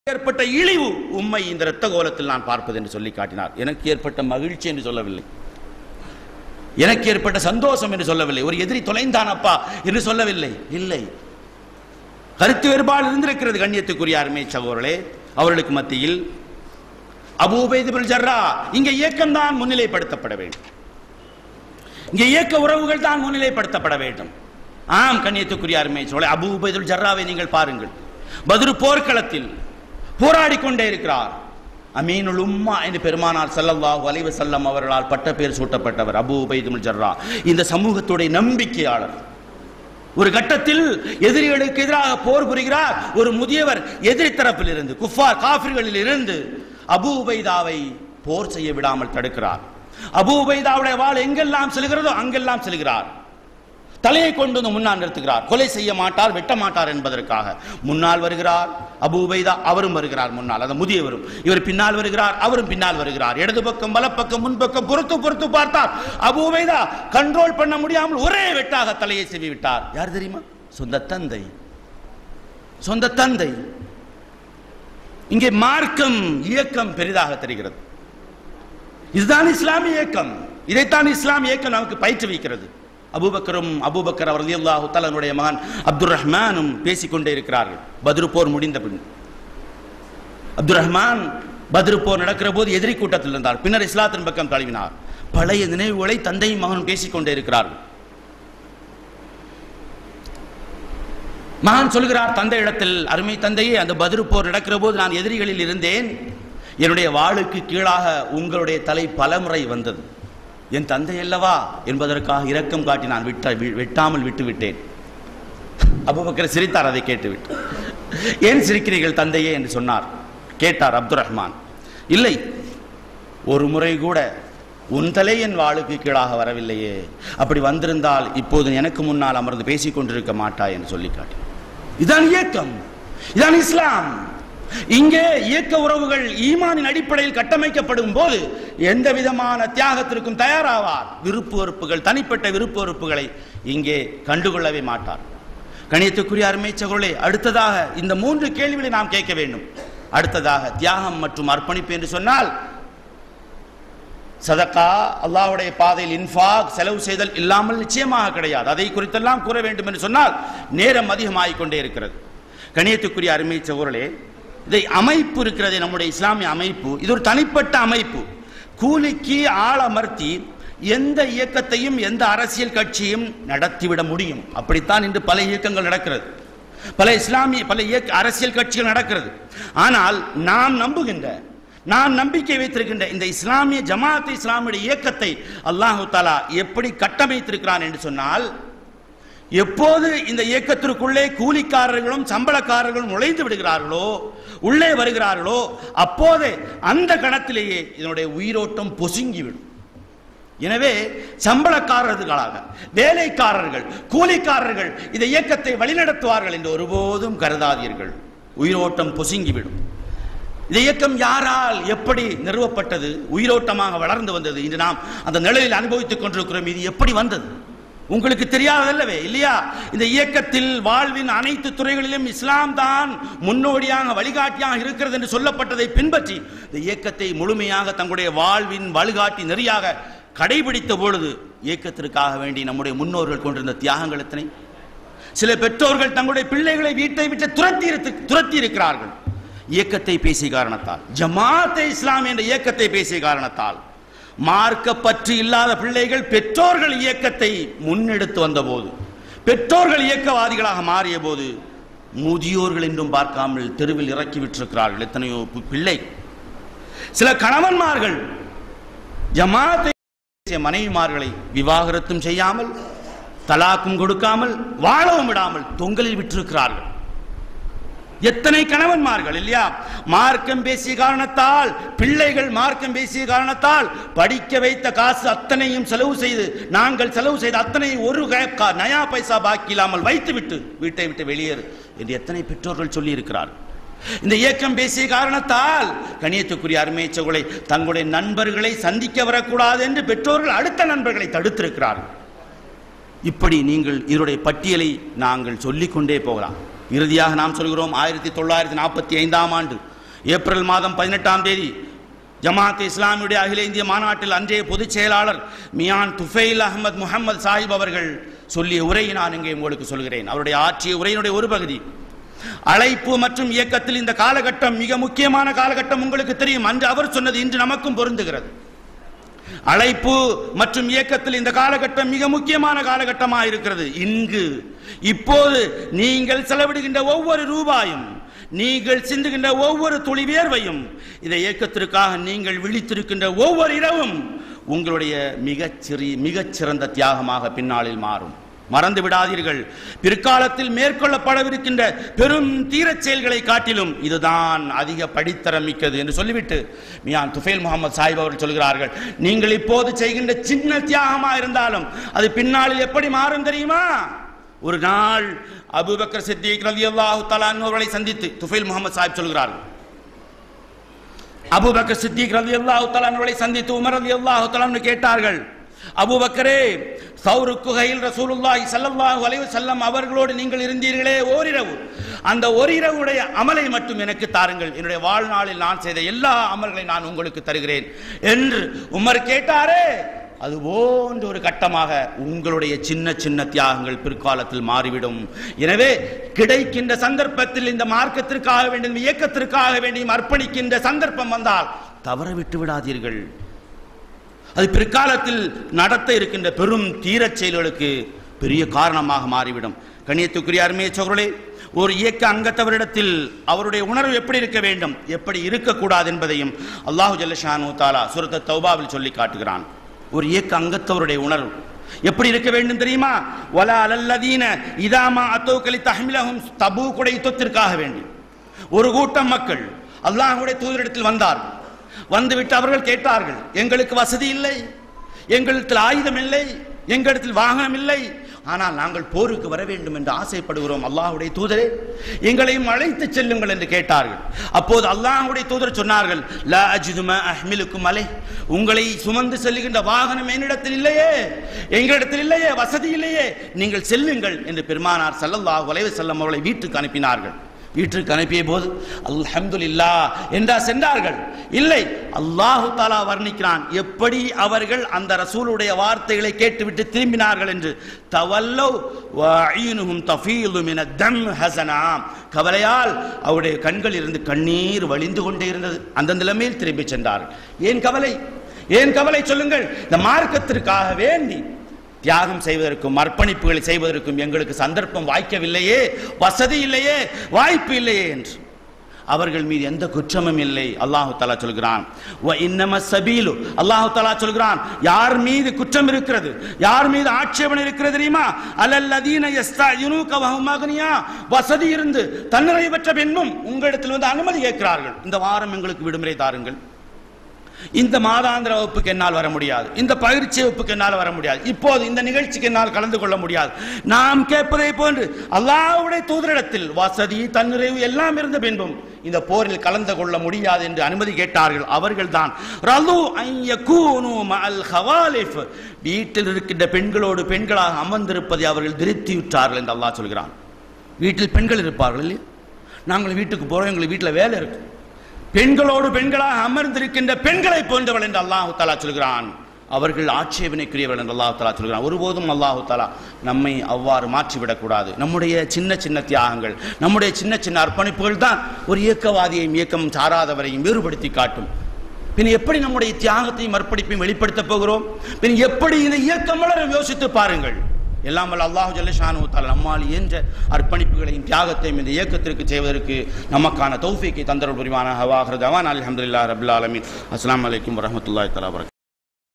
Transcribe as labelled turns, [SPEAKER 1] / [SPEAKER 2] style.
[SPEAKER 1] ஏற்பட்ட இழிவு உண்மை இந்த இரத்த கோலத்தில் நான் பார்ப்பது என்று சொல்லி காட்டினார் எனக்கு ஏற்பட்ட மகிழ்ச்சி என்று சொல்லவில்லை எனக்கு ஏற்பட்ட சந்தோஷம் என்று சொல்லவில்லை ஒரு எதிரி தொலைந்தானப்பா என்று சொல்லவில்லை இல்லை கருத்து வேறுபாடு இருந்திருக்கிறது கண்ணியத்துக்குரிய அருமை சகோதரர்களே அவர்களுக்கு மத்தியில் அபூபைதுபில் ஜர்ரா இங்கே இயக்கம் தான் முன்னிலைப்படுத்தப்பட வேண்டும் இங்கே இயக்க உறவுகள் தான் முன்னிலைப்படுத்தப்பட வேண்டும் ஆம் கண்ணியத்துக்குரிய அருமை சோழ அபு உபைதுல் ஜர்ராவை நீங்கள் பாருங்கள் பத்ரு போர்க்களத்தில் போராடி கொண்டே இருக்கிறார் அமீனுல் உம்மா என்று பெருமானார் ஸல்லல்லாஹு அலைஹி வஸல்லம் அவர்களால் பட்ட பேர் சூட்டப்பட்டவர் அபு உபைதுல் ஜர்ரா இந்த சமூகத்துடைய நம்பிக்கையாளர் ஒரு கட்டத்தில் எதிரிகளுக்கு எதிராக போர் புரிகிறார் ஒரு முதியவர் எதிரி தரப்பில் இருந்து குஃபார் காஃபிர்களில் இருந்து அபு உபைதாவை போர் செய்ய விடாமல் தடுக்கிறார் அபு உபைதாவுடைய வாள் எங்கெல்லாம் செல்கிறதோ அங்கெல்லாம் செல்கிறார் தலையை கொண்டு வந்து முன்னால் நிறுத்துகிறார் கொலை செய்ய மாட்டார் வெட்ட மாட்டார் என்பதற்காக முன்னால் வருகிறார் அபு உபைதா அவரும் வருகிறார் முன்னால் அந்த முதியவரும் இவர் பின்னால் வருகிறார் அவரும் பின்னால் வருகிறார் இடது பக்கம் வலப்பக்கம் முன்பக்கம் பொறுத்து பொறுத்து பார்த்தார் அபு உபைதா கண்ட்ரோல் பண்ண முடியாமல் ஒரே வெட்டாக தலையை செவி விட்டார் யார் தெரியுமா சொந்த தந்தை சொந்த தந்தை இங்கே மார்க்கம் இயக்கம் பெரிதாக தெரிகிறது இதுதான் இஸ்லாமிய இயக்கம் இதைத்தான் இஸ்லாம் இயக்கம் நமக்கு பயிற்றுவிக்கிறது அபூபக்கரும் அபூபக்கர் அவர் ரலியல்லாஹு தஆலாவுடைய மகன் அப்துர் ரஹ்மானும் பேசிக்கொண்டே இருக்கிறார்கள் பத்ரு போர் முடிந்த பின் அப்துர் ரஹ்மான் பத்ரு போர் நடக்கிற போது எதிரி கூட்டத்தில் இருந்தார் பின்னர் இஸ்லாத்தின் பக்கம் தழுவினார் பழைய நினைவுகளை தந்தையும் மகனும் பேசிக்கொண்டே இருக்கிறார்கள் மகன் சொல்கிறார் தந்தை இடத்தில் அருமை தந்தையே அந்த பத்ரு போர் நடக்கிற போது நான் எதிரிகளில் இருந்தேன் என்னுடைய வாளுக்கு கீழாக உங்களுடைய தலை பலமுறை வந்தது என் தந்தை அல்லவா என்பதற்காக இரக்கம் காட்டி நான் விட்ட வி- வெட்டாமல் விட்டு விட்டேன் அபுபக்கர் சிரித்தார் அதை கேட்டுவிட்டு ஏன் சிரிக்கிறீர்கள் தந்தையே என்று சொன்னார் கேட்டார் அப்துர் ரஹ்மான் இல்லை ஒரு முறை கூட உன் தலை என் வாளுக்கு கீழாக வரவில்லையே அப்படி வந்திருந்தால் இப்போது எனக்கு முன்னால் அமர்ந்து பேசிக் கொண்டிருக்க மாட்டாய் என்று சொல்லி காட்டினார் இதான் இயக்கம் இதான் இஸ்லாம் இங்கே இயக்க உறவுகள் ஈமானின் அடிப்படையில் கட்டமைக்கப்படும் போது எந்த விதமான தியாகத்திற்கும் தயாராவார் விருப்பு வெறுப்புகள் தனிப்பட்ட விருப்பு வெறுப்புகளை இங்கே கண்டுகொள்ளவே மாட்டார் கணியத்துக்குரிய அருமை சகோதரர்களே அடுத்ததாக இந்த மூன்று கேள்விகளை நாம் கேட்க வேண்டும் அடுத்ததாக தியாகம் மற்றும் அர்ப்பணிப்பு என்று சொன்னால் சதக்கா அல்லாஹ்வுடைய பாதையில் இன்ஃபாக் செலவு செய்தல் இல்லாமல் நிச்சயமாக கிடையாது அதை குறித்தெல்லாம் கூற வேண்டும் என்று சொன்னால் நேரம் அதிகமாகிக் கொண்டே இருக்கிறது கணியத்துக்குரிய அருமை சகோதரர்களே இதை அமைப்பு இருக்கிறது நம்முடைய இஸ்லாமிய அமைப்பு இது ஒரு தனிப்பட்ட அமைப்பு கூலிக்கு ஆள் அமர்த்தி எந்த இயக்கத்தையும் எந்த அரசியல் கட்சியும் நடத்திவிட முடியும் அப்படித்தான் இன்று பல இயக்கங்கள் நடக்கிறது பல இஸ்லாமிய பல இயக்க அரசியல் கட்சிகள் நடக்கிறது ஆனால் நாம் நம்புகின்ற நான் நம்பிக்கை வைத்திருக்கின்ற இந்த இஸ்லாமிய ஜமாத் இஸ்லாமிய இயக்கத்தை அல்லாஹு தாலா எப்படி கட்டமைத்திருக்கிறான் என்று சொன்னால் எப்போது இந்த இயக்கத்திற்குள்ளே கூலிக்காரர்களும் சம்பளக்காரர்களும் நுழைந்து விடுகிறார்களோ உள்ளே வருகிறார்களோ அப்போதே அந்த கணத்திலேயே இதனுடைய உயிரோட்டம் பொசுங்கிவிடும் எனவே சம்பளக்காரர்களாக வேலைக்காரர்கள் கூலிக்காரர்கள் இந்த இயக்கத்தை வழிநடத்துவார்கள் என்று ஒருபோதும் கருதாதீர்கள் உயிரோட்டம் பொசுங்கிவிடும் இந்த இயக்கம் யாரால் எப்படி நிறுவப்பட்டது உயிரோட்டமாக வளர்ந்து வந்தது இன்று நாம் அந்த நிலையில் அனுபவித்துக் கொண்டிருக்கிறோம் இது எப்படி வந்தது உங்களுக்கு தெரியாதல்லவே இல்லையா இந்த இயக்கத்தில் வாழ்வின் அனைத்து துறைகளிலும் இஸ்லாம் தான் முன்னோடியாக வழிகாட்டியாக இருக்கிறது என்று சொல்லப்பட்டதை பின்பற்றி இந்த இயக்கத்தை முழுமையாக தங்களுடைய வாழ்வின் வழிகாட்டி நெறியாக கடைபிடித்த பொழுது இயக்கத்திற்காக வேண்டி நம்முடைய முன்னோர்கள் கொண்டிருந்த தியாகங்கள் எத்தனை சில பெற்றோர்கள் தங்களுடைய பிள்ளைகளை வீட்டை விட்டு துரத்தி இருக்கு- துரத்தி இருக்கிறார்கள் இயக்கத்தை பேசிய காரணத்தால் ஜமாத்தே இஸ்லாம் என்ற இயக்கத்தை பேசிய காரணத்தால் மார்க்க பற்று இல்லாத பிள்ளைகள் பெற்றோர்கள் இயக்கத்தை முன்னெடுத்து வந்தபோது பெற்றோர்கள் இயக்கவாதிகளாக மாறிய போது முதியோர்கள் என்றும் பார்க்காமல் தெருவில் இறக்கி விட்டிருக்கிறார்கள் எத்தனையோ பி- பிள்ளை சில கணவன்மார்கள் ஜமாத்தை பேசிய மனைவிமார்களை விவாகரத்தும் செய்யாமல் தலாக்கும் கொடுக்காமல் வாழவும் விடாமல் தொங்கலில் விட்டிருக்கிறார்கள் எத்தனை கணவன்மார்கள் இல்லையா மார்க்கம் பேசிய காரணத்தால் பிள்ளைகள் மார்க்கம் பேசிய காரணத்தால் படிக்க வைத்த காசு அத்தனையும் செலவு செய்து நாங்கள் செலவு செய்த அத்தனை ஒரு க- கா- நயா பைசா பாக்கி இல்லாமல் வைத்து விட்டு வீட்டை விட்டு வெளியேறு என்று எத்தனை பெற்றோர்கள் சொல்லி இருக்கிறார்கள் இந்த இயக்கம் பேசிய காரணத்தால் கணியத்துக்குரிய அருமைச்சகுலை தங்களுடைய நண்பர்களை சந்திக்க வரக்கூடாது என்று பெற்றோர்கள் அடுத்த நண்பர்களை தடுத்திருக்கிறார்கள் இப்படி நீங்கள் இதனுடைய பட்டியலை நாங்கள் சொல்லிக்கொண்டே போகலாம் இறுதியாக நாம் சொல்கிறோம் ஆயிரத்தி தொள்ளாயிரத்தி நாற்பத்தி ஐந்தாம் ஆண்டு ஏப்ரல் மாதம் பதினெட்டாம் தேதி ஜமாத் இஸ்லாமியுடைய அகில இந்திய மாநாட்டில் அன்றைய பொதுச் செயலாளர் மியான் துஃபைல் அகமது முகமது சாஹிப் அவர்கள் சொல்லிய உரையை நான் இங்கே உங்களுக்கு சொல்கிறேன் அவருடைய ஆற்றிய உரையினுடைய ஒரு பகுதி அழைப்பு மற்றும் இயக்கத்தில் இந்த காலகட்டம் மிக முக்கியமான காலகட்டம் உங்களுக்கு தெரியும் அன்று அவர் சொன்னது இன்று நமக்கும் பொருந்துகிறது அழைப்பு மற்றும் இயக்கத்தில் இந்த காலகட்டம் மிக முக்கியமான காலகட்டமாக இருக்கிறது இங்கு இப்போது நீங்கள் செலவிடுகின்ற ஒவ்வொரு ரூபாயும் நீங்கள் சிந்துகின்ற ஒவ்வொரு துளி வேர்வையும் இந்த இயக்கத்திற்காக நீங்கள் விழித்திருக்கின்ற ஒவ்வொரு இரவும் உங்களுடைய மிகச்சிறி மிகச்சிறந்த தியாகமாக பின்னாளில் மாறும் மறந்து விடாதீர்கள் பிற்காலத்தில் மேற்கொள்ளப்படவிருக்கின்ற பெரும் தீரச் செயல்களை காட்டிலும் இதுதான் அதிக படித்தரம் மிக்கது என்று சொல்லிவிட்டு மியான் துஃபேல் முகமது சாஹிப் அவர்கள் சொல்கிறார்கள் நீங்கள் இப்போது செய்கின்ற சின்ன தியாகமா இருந்தாலும் அது பின்னாளில் எப்படி மாறும் தெரியுமா ஒரு நாள் அபூபக்கர் சித்திக் ரலியல்லாஹு தஆலா அன்ஹு அவர்களை சந்தித்து துஃபைல் முகமது சாஹிப் சொல்கிறார்கள் அபூபக்கர் சித்திக் ரலியல்லாஹு தஆலா அன்ஹு அவர்களை சந்தித்து உமர் ரலியல்லாஹு தஆலா அன்ஹு கேட்டார்கள் அபூபக்கரே சௌரு குகையில் ரசூலுல்லாஹி ஸல்லல்லாஹு அலைஹி வஸல்லம் அவர்களோடு நீங்கள் இருந்தீர்களே ஓரிரவு அந்த ஓரிரவுடைய அமலை மட்டும் எனக்கு தாருங்கள் என்னுடைய வாழ்நாளில் நான் செய்த எல்லா அமல்களை நான் உங்களுக்கு தருகிறேன் என்று உமர் கேட்டாரே அது போன்ற ஒரு கட்டமாக உங்களுடைய சின்ன சின்ன தியாகங்கள் பிற்காலத்தில் மாறிவிடும் எனவே கிடைக்கின்ற சந்தர்ப்பத்தில் இந்த மார்க்கத்திற்காக வேண்டிய இந்த இயக்கத்திற்காக வேண்டியும் அர்ப்பணிக்கின்ற சந்தர்ப்பம் வந்தால் தவற விட்டு விடாதீர்கள் அது பிற்காலத்தில் நடத்த இருக்கின்ற பெரும் தீரச் செயல்களுக்கு பெரிய காரணமாக மாறிவிடும் கணியத்துக்குரிய அருமைய சோழர்களே ஒரு இயக்க அங்கத்தவரிடத்தில் அவருடைய உணர்வு எப்படி இருக்க வேண்டும் எப்படி இருக்கக்கூடாது என்பதையும் அல்லாஹு ஜல்லஷானு தாலா சுரத்த தௌபாவில் சொல்லி காட்டுகிறான் ஒரு இயக்க அங்கத்தவருடைய உணர்வு எப்படி இருக்க வேண்டும் தெரியுமா வலா அலல்லதீன இதாமா அத்தோக்களி தஹ்மிலஹும் தபூக்குடைய யுத்தத்திற்காக வேண்டி ஒரு கூட்டம் மக்கள் அல்லாஹ்வுடைய தூதரிடத்தில் வந்தார்கள் வந்துவிட்டு அவர்கள் கேட்டார்கள் எங்களுக்கு வசதி இல்லை எங்களிடத்தில் ஆயுதம் இல்லை எங்களிடத்தில் வாகனம் இல்லை ஆனால் நாங்கள் போருக்கு வர வேண்டும் என்று ஆசைப்படுகிறோம் அல்லாஹ்வுடைய தூதரே எங்களையும் அழைத்து செல்லுங்கள் என்று கேட்டார்கள் அப்போது அல்லாஹ்வுடைய தூதர் சொன்னார்கள் லா அஜிது மா அஹ்மிலுக்கும் அலை உங்களை சுமந்து செல்லுகின்ற வாகனம் என்னிடத்தில் இல்லையே எங்களிடத்தில் இல்லையே வசதி இல்லையே நீங்கள் செல்லுங்கள் என்று பெருமானார் ஸல்லல்லாஹு அலைஹி வஸல்லம் அவர்களை வீட்டுக்கு அனுப்பினார்கள் வீட்டிற்கு அனுப்பிய போது அல்ஹம்துலில்லா என்றா சென்றார்கள் இல்லை அல்லாஹு தாலா வர்ணிக்கிறான் எப்படி அவர்கள் அந்த ரசூலுடைய வார்த்தைகளை கேட்டுவிட்டு திரும்பினார்கள் என்று தவல்லோ வஅய்னுஹும் தஃபீலு மின தம் ஹஸனா கவலையால் அவருடைய கண்களில் இருந்து கண்ணீர் வழிந்து கொண்டே இருந்தது அந்த நிலைமையில் திரும்பி சென்றார்கள் ஏன் கவலை ஏன் கவலை சொல்லுங்கள் இந்த மார்க்கத்திற்காக வேண்டி தியாகம் செய்வதற்கும் அர்ப்பணிப்புகளை செய்வதற்கும் எங்களுக்கு சந்தர்ப்பம் வாய்க்கவில்லையே வசதி இல்லையே வாய்ப்பு இல்லையே என்று அவர்கள் மீது எந்த குற்றமும் இல்லை அல்லாஹு தலா சொல்கிறான் "வ இன்னம சபீலு அல்லாஹு தலா சொல்கிறான் யார் மீது குற்றம் இருக்கிறது யார் மீது ஆட்சேபனை இருக்கிறது தெரியுமா அலல்லதீன யஸ்தயுனுக வஹும் அக்னியா வசதி இருந்து தன்னிறை பெற்ற பின்பும் உங்களிடத்தில் வந்து அனுமதி கேட்கிறார்கள் இந்த வாரம் எங்களுக்கு விடுமுறை தாருங்கள் இந்த மாதாந்திர வகுப்புக்கு என்னால் வர முடியாது இந்த பயிற்சி வகுப்புக்கு என்னால் வர முடியாது இப்போது இந்த நிகழ்ச்சிக்கு என்னால் கலந்து கொள்ள முடியாது நாம் கேட்பதை போன்று அல்லாஹ்வுடைய தூதரிடத்தில் வசதி தன்னிறைவு எல்லாம் இருந்த பின்பும் இந்த போரில் கலந்து கொள்ள முடியாது என்று அனுமதி கேட்டார்கள் அவர்கள்தான் ரலு அன் யகூனு மஅல் ஹவாலிஃப் வீட்டில் இருக்கின்ற பெண்களோடு பெண்களாக அமர்ந்திருப்பதை அவர்கள் திருப்தியுற்றார்கள் என்று அல்லாஹ் சொல்கிறான் வீட்டில் பெண்கள் இருப்பார்கள் இல்லையா நாங்கள் வீட்டுக்கு போறோம் எங்களுக்கு வீட்டில் வேலை இருக்கு பெண்களோடு பெண்களாக அமர்ந்திருக்கின்ற பெண்களை போன்றவள் என்று அல்லாஹு தாலா சொல்கிறான் அவர்கள் ஆட்சேபனைக்குரியவர்கள் என்று அல்லாஹு தாலா சொல்கிறான் ஒருபோதும் அல்லாஹு தாலா நம்மை அவ்வாறு மாற்றிவிடக்கூடாது நம்முடைய சின்ன சின்ன தியாகங்கள் நம்முடைய சின்ன சின்ன அர்ப்பணிப்புகள் தான் ஒரு இயக்கவாதியையும் இயக்கம் சாராதவரையும் வேறுபடுத்தி காட்டும் பின் எப்படி நம்முடைய தியாகத்தையும் அர்ப்பணிப்பையும் வெளிப்படுத்தப் போகிறோம் பின் எப்படி இந்த இயக்கம் வளரும் யோசித்து பாருங்கள் எல்லாம் வல்ல அல்லாஹு ஜல்லஷானு தாலா நம்மால் இயன்ற அர்ப்பணிப்புகளையும் தியாகத்தையும் இந்த இயக்கத்திற்கு செய்வதற்கு நமக்கான தௌஃபீக்கை தந்தரல் புரிவான ஹவாஹர் தவான் அல்ஹம்துலில்லாஹ் ரபில் ஆலமீன் அஸ்ஸலாமு அலைக்கும் வரஹ்மத்துல்லாஹி தஆலா வபரகாத்துஹு